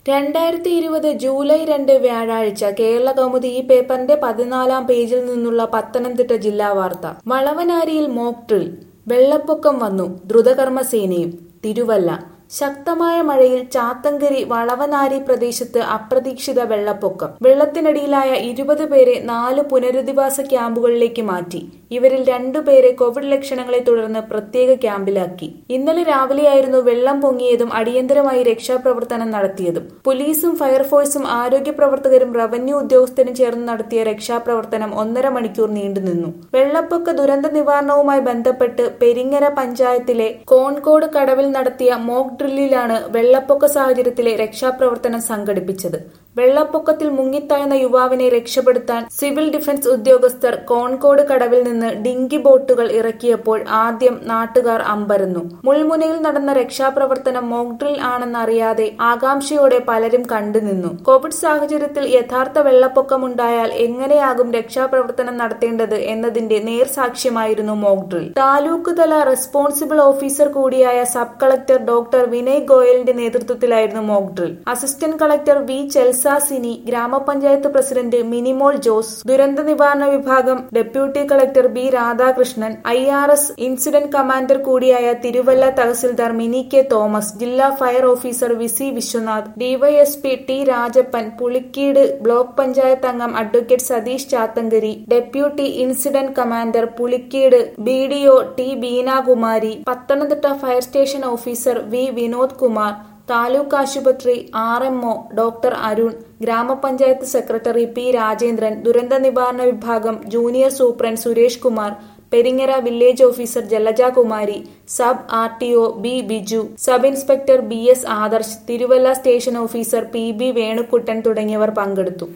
രണ്ടായിരത്തി ഇരുപത് ജൂലൈ രണ്ട് വ്യാഴാഴ്ച കേരള കൗമുദി ഈ പേപ്പറിന്റെ പതിനാലാം പേജിൽ നിന്നുള്ള പത്തനംതിട്ട ജില്ലാ വാർത്ത വളവനാരിയിൽ മോക്ക് ഡ്രിൽ വെള്ളപ്പൊക്കം വന്നു ദ്രുതകർമ്മസേനയും തിരുവല്ല ശക്തമായ മഴയിൽ ചാത്തങ്കരി വളവനാരി പ്രദേശത്ത് അപ്രതീക്ഷിത വെള്ളപ്പൊക്കം വെള്ളത്തിനടിയിലായ ഇരുപത് പേരെ നാല് പുനരധിവാസ ക്യാമ്പുകളിലേക്ക് മാറ്റി ഇവരിൽ രണ്ടുപേരെ കോവിഡ് ലക്ഷണങ്ങളെ തുടർന്ന് പ്രത്യേക ക്യാമ്പിലാക്കി ഇന്നലെ രാവിലെയായിരുന്നു വെള്ളം പൊങ്ങിയതും അടിയന്തരമായി രക്ഷാപ്രവർത്തനം നടത്തിയതും പോലീസും ഫയർഫോഴ്സും ആരോഗ്യ പ്രവർത്തകരും റവന്യൂ ഉദ്യോഗസ്ഥരും ചേർന്ന് നടത്തിയ രക്ഷാപ്രവർത്തനം ഒന്നര മണിക്കൂർ നീണ്ടുനിന്നു വെള്ളപ്പൊക്ക ദുരന്ത നിവാരണവുമായി ബന്ധപ്പെട്ട് പെരിങ്ങര പഞ്ചായത്തിലെ കോൺകോട് കടവിൽ നടത്തിയ മോക്ക് ഡ്രില്ലിലാണ് വെള്ളപ്പൊക്ക സാഹചര്യത്തിലെ രക്ഷാപ്രവർത്തനം സംഘടിപ്പിച്ചത് വെള്ളപ്പൊക്കത്തിൽ മുങ്ങിത്താഴ്ന്ന യുവാവിനെ രക്ഷപ്പെടുത്താൻ സിവിൽ ഡിഫൻസ് ഉദ്യോഗസ്ഥർ കോൺകോട് കടവിൽ നിന്ന് ഡിങ്കി ബോട്ടുകൾ ഇറക്കിയപ്പോൾ ആദ്യം നാട്ടുകാർ അമ്പരന്നു മുൾമുനയിൽ നടന്ന രക്ഷാപ്രവർത്തനം മോക്ക് ഡ്രിൽ ആണെന്നറിയാതെ ആകാംക്ഷയോടെ പലരും കണ്ടുനിന്നു കോവിഡ് സാഹചര്യത്തിൽ യഥാർത്ഥ വെള്ളപ്പൊക്കമുണ്ടായാൽ എങ്ങനെയാകും രക്ഷാപ്രവർത്തനം നടത്തേണ്ടത് എന്നതിന്റെ നേർസാക്ഷ്യമായിരുന്നു മോക്ക് ഡ്രിൽ താലൂക്ക് തല റെസ്പോൺസിബിൾ ഓഫീസർ കൂടിയായ സബ് കളക്ടർ ഡോക്ടർ വിനയ് ഗോയലിന്റെ നേതൃത്വത്തിലായിരുന്നു mock drill assistant collector V Chelsa Sini grama panchayat president Minimol Jose ദുരന്ത നിവാരണ വിഭാഗം deputy collector B Radhakrishnan I R S incident commander കൂടിയായ തിരുവല്ല തഹസിൽദാർ മിനി കെ തോമസ് ജില്ലാ fire officer V C Viswanath DYSP T Rajappan Pulikeezhu block panchayat അംഗം advocate Satheesh Chathankari deputy incident commander Pulikeezhu B D O T Beenakumari Pathanamthitta fire station officer V Vinod Kumar taluk ആശുപത്രി R M O doctor Arun grama panchayat secretary P Rajendran ദുരന്ത നിവാരണ വിഭാഗം junior superintendent Suresh Kumar Peringara village officer Jalaja Kumari sub R T O B Biju sub inspector B S Adarsh Thiruvalla station officer P B Venukuttan തുടങ്ങിയവർ പങ്കെടുത്തു